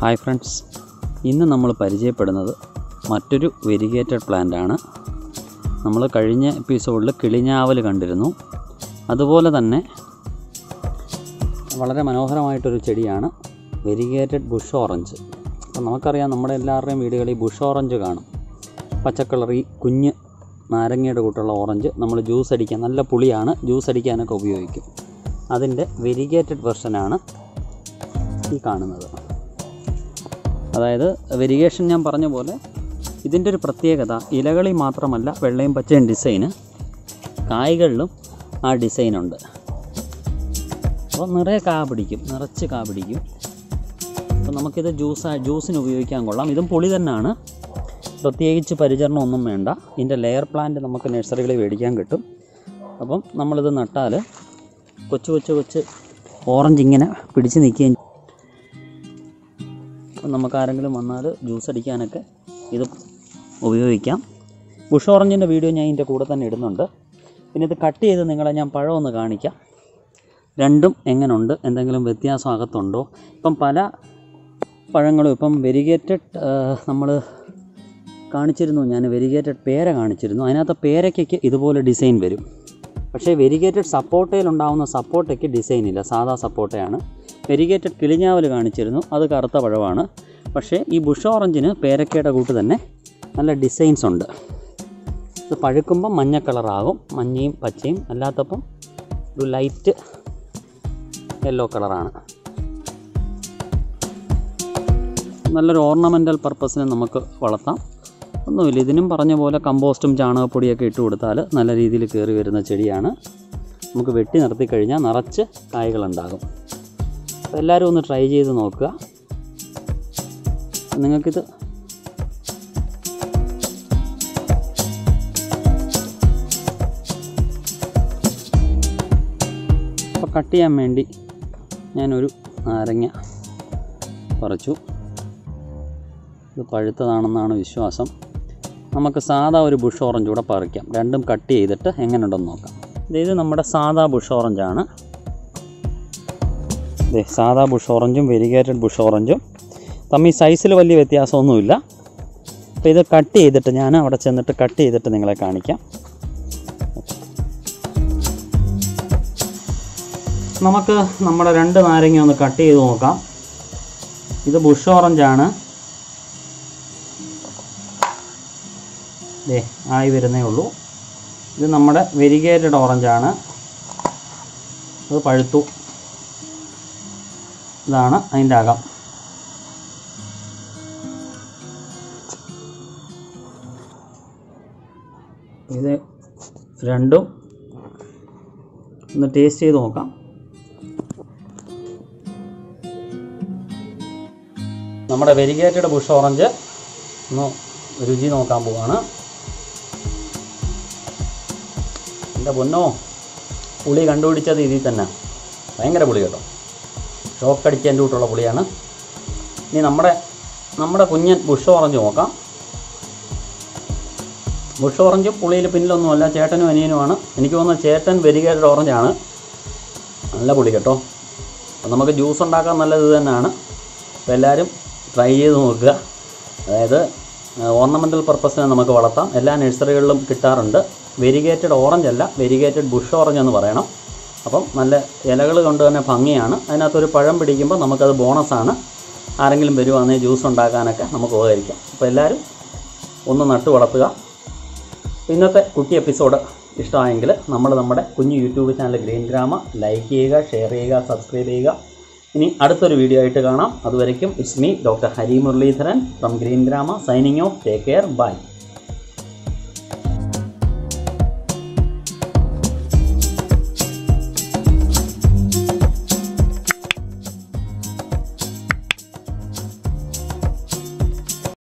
hi friends ഇന്ന് നമ്മൾ പരിചയപ്പെടുന്നത് മറ്റൊരു വെരിഗേറ്റഡ് പ്ലാന്റ് ആണ് നമ്മൾ കഴിഞ്ഞ എപ്പിസോഡിൽ കിളിഞ്ഞാവൽ കണ്ടിരുന്നു അതുപോലെ തന്നെ വളരെ മനോഹരമായിട്ടൊരു ചെടിയാണ് വെരിഗേറ്റഡ് ബുഷ് ഓറഞ്ച് അപ്പം നമുക്കറിയാം നമ്മുടെ എല്ലാവരുടെയും വീടുകളിൽ ബുഷ് ഓറഞ്ച് കാണും പച്ചക്കളറി കുഞ്ഞ് നാരങ്ങയുടെ കൂട്ടുള്ള ഓറഞ്ച് നമ്മൾ ജ്യൂസ് അടിക്കാൻ നല്ല പുളിയാണ് ജ്യൂസ് അടിക്കാനൊക്കെ ഉപയോഗിക്കും അതിൻ്റെ വെരിഗേറ്റഡ് വെർഷനാണ് ഈ കാണുന്നത് അതായത് വെരിഗേഷൻ ഞാൻ പറഞ്ഞ പോലെ ഇതിൻ്റെ ഒരു പ്രത്യേകത ഇലകളിൽ മാത്രമല്ല വെള്ളയും പച്ചയും ഡിസൈന് കായ്കളിലും ആ ഡിസൈനുണ്ട് അപ്പോൾ നിറയെ കാ പിടിക്കും നിറച്ച് കാ പിടിക്കും അപ്പോൾ നമുക്കിത് ജ്യൂസ് ജ്യൂസിന് ഉപയോഗിക്കാൻ കൊള്ളാം ഇതും പുളി തന്നെയാണ് പ്രത്യേകിച്ച് പരിചരണമൊന്നും വേണ്ട ഇതിൻ്റെ ലെയർ പ്ലാന്റ് നമുക്ക് നഴ്സറികളിൽ മേടിക്കാൻ കിട്ടും അപ്പം നമ്മളിത് നട്ടാൽ കൊച്ചു കൊച്ചു കൊച്ച് ഓറഞ്ച് ഇങ്ങനെ പിടിച്ച് നിൽക്കുകയും അപ്പം നമുക്ക് ആരെങ്കിലും വന്നാൽ ജ്യൂസ് അടിക്കാനൊക്കെ ഇത് ഉപയോഗിക്കാം ബുഷ് ഓറഞ്ചിൻ്റെ വീഡിയോ ഞാൻ ഇതിൻ്റെ കൂടെ തന്നെ ഇടുന്നുണ്ട് പിന്നെ ഇത് കട്ട് ചെയ്ത് നിങ്ങളെ ഞാൻ പഴം ഒന്ന് കാണിക്കാം രണ്ടും എങ്ങനെയുണ്ട് എന്തെങ്കിലും വ്യത്യാസം അകത്തുണ്ടോ ഇപ്പം പല പഴങ്ങളും ഇപ്പം വെരിഗേറ്റഡ് നമ്മൾ കാണിച്ചിരുന്നു ഞാൻ വെരിഗേറ്റഡ് പേര കാണിച്ചിരുന്നു അതിനകത്ത് പേരയ്ക്കൊക്കെ ഇതുപോലെ ഡിസൈൻ വരും പക്ഷേ വെരിഗേറ്റഡ് സപ്പോട്ടയിൽ ഉണ്ടാകുന്ന സപ്പോട്ടയ്ക്ക് ഡിസൈൻ ഇല്ല സാധാ സപ്പോട്ടയാണ് വെരിഗേറ്റഡ് കിളിഞ്ഞാവൽ കാണിച്ചിരുന്നു അത് കറുത്ത പഴമാണ് പക്ഷേ ഈ ബുഷ് ഓറഞ്ചിന് പേരക്കയുടെ കൂട്ട് തന്നെ നല്ല ഡിസൈൻസ് ഉണ്ട് ഇത് പഴുക്കുമ്പം മഞ്ഞ കളറാകും മഞ്ഞയും പച്ചയും അല്ലാത്തപ്പം ഒരു ലൈറ്റ് യെല്ലോ കളറാണ് നല്ലൊരു ഓർണമെൻ്റൽ പർപ്പസിന് നമുക്ക് വളർത്താം ഒന്നുമില്ല ഇതിനും പറഞ്ഞ പോലെ കമ്പോസ്റ്റും ചാണകപ്പൊടിയൊക്കെ ഇട്ട് കൊടുത്താൽ നല്ല രീതിയിൽ കയറി വരുന്ന ചെടിയാണ് നമുക്ക് വെട്ടി നിർത്തി കഴിഞ്ഞാൽ നിറച്ച് കായ്കളുണ്ടാകും അപ്പോൾ എല്ലാവരും ഒന്ന് ട്രൈ ചെയ്ത് നോക്കുക നിങ്ങൾക്കിത് അപ്പോൾ കട്ട് ചെയ്യാൻ വേണ്ടി ഞാനൊരു നാരങ്ങ പറിച്ചു ഇത് പഴുത്തതാണെന്നാണ് വിശ്വാസം നമുക്ക് സാധാ ഒരു ബുഷ് ഓറഞ്ച് കൂടെ പറിക്കാം രണ്ടും കട്ട് ചെയ്തിട്ട് എങ്ങനെയുണ്ടെന്ന് നോക്കാം ഇത് നമ്മുടെ സാധാ ബുഷ് ഓറഞ്ചാണ് ഇതേ സാധാ ബുഷ് ഓറഞ്ചും വെരിഗേറ്റഡ് ബുഷ് ഓറഞ്ചും തമ്മിൽ സൈസിൽ വലിയ വ്യത്യാസമൊന്നുമില്ല അപ്പോൾ ഇത് കട്ട് ചെയ്തിട്ട് ഞാൻ അവിടെ ചെന്നിട്ട് കട്ട് ചെയ്തിട്ട് നിങ്ങളെ കാണിക്കാം നമുക്ക് നമ്മുടെ രണ്ട് നാരങ്ങ ഒന്ന് കട്ട് ചെയ്ത് നോക്കാം ഇത് ബുഷ് ഓറഞ്ചാണ് ദേ ആയി വരുന്നേ ഉള്ളൂ ഇത് നമ്മുടെ വെരിഗേറ്റഡ് ഓറഞ്ചാണ് അത് പഴുത്തു ഇതാണ് അതിൻ്റെ അകം ഇത് രണ്ടും ഒന്ന് ടേസ്റ്റ് ചെയ്ത് നോക്കാം നമ്മുടെ വെരിഗേറ്റഡ് ബുഷ് ഓറഞ്ച് ഒന്ന് രുചി നോക്കാൻ പോവാണ് എൻ്റെ പൊന്നോ പുളി കണ്ടുപിടിച്ചത് ഇതിൽ തന്നെ ഭയങ്കര പുളി കേട്ടോ ഷോക്ക് അടിച്ചതിൻ്റെ കൂട്ടുള്ള പുളിയാണ് ഇനി നമ്മുടെ നമ്മുടെ കുഞ്ഞൻ ബുഷ് ഓറഞ്ച് നോക്കാം ബുഷ് ഓറഞ്ച് പുളിയിൽ പിന്നിലൊന്നുമല്ല ചേട്ടനും അനിയനുമാണ് എനിക്ക് തോന്നുന്നത് ചേട്ടൻ വെരിഗേറ്റഡ് ഓറഞ്ചാണ് നല്ല പുളി കേട്ടോ അപ്പം നമുക്ക് ജ്യൂസ് ഉണ്ടാക്കാൻ നല്ലത് ഇത് തന്നെയാണ് അപ്പോൾ എല്ലാവരും ട്രൈ ചെയ്ത് നോക്കുക അതായത് ഓർണമെൻ്റൽ പർപ്പസിന് നമുക്ക് വളർത്താം എല്ലാ നഴ്സറികളിലും കിട്ടാറുണ്ട് വെരിഗേറ്റഡ് ഓറഞ്ച് അല്ല വെരിഗേറ്റഡ് ബുഷ് ഓറഞ്ച് എന്ന് പറയണം അപ്പം നല്ല ഇലകൾ കൊണ്ട് തന്നെ ഭംഗിയാണ് അതിനകത്തൊരു പഴം പിടിക്കുമ്പോൾ നമുക്കത് ബോണസാണ് ആരെങ്കിലും വരുവാണെങ്കിൽ ജ്യൂസ് ഉണ്ടാക്കാനൊക്കെ നമുക്ക് ഉപകരിക്കാം അപ്പോൾ എല്ലാവരും ഒന്ന് നട്ടു വളർത്തുക ഇന്നത്തെ കുട്ടി എപ്പിസോഡ് ഇഷ്ടമായെങ്കിൽ നമ്മൾ നമ്മുടെ കുഞ്ഞു YouTube channel green Grama like ചെയ്യുക ഷെയർ ചെയ്യുക സബ്സ്ക്രൈബ് ചെയ്യുക ഇനി അടുത്തൊരു വീഡിയോ ആയിട്ട് കാണാം അതുവരയ്ക്കും it's me doctor Hari Muralidharan from green Grama signing off take care by